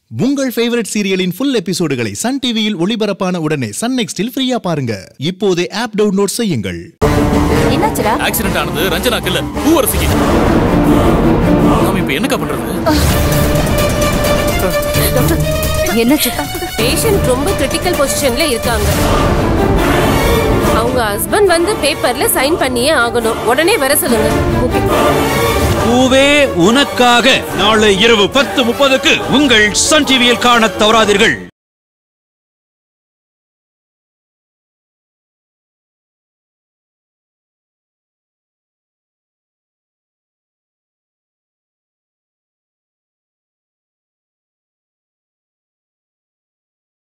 உங்கள் ஃபேவரட் சீரியலின் ஃபுல் எபிசோடுகளை சன் டிவியில் ஒளிபரப்பான உடனே சன் நெக்ஸ்டில் ஃப்ரீயா பாருங்க இப்போதே ஆப் டவுன்லோட் செய்யுங்கள் என்னாச்சுடா ஆக்சிடென்ட் ஆனது ரஞ்சனாக்கு இல்ல பூவரசிக்கு நாம இப்ப என்னக்கா பண்றது என்னாச்சு பேஷண்ட் ரொம்ப கிரிட்டிக்கல் பொசிஷன்ல இருக்காங்க அவங்க ஹஸ்பண்ட் வந்து பேப்பர்ல சைன் பண்ணியே ஆகணும் உடனே வர சொல்லுங்க ஓகே பூவே உனக்காக நாளை இரவு பத்து முப்பதுக்கு உங்கள் சன் டிவியில் காணத் தவறாதீர்கள்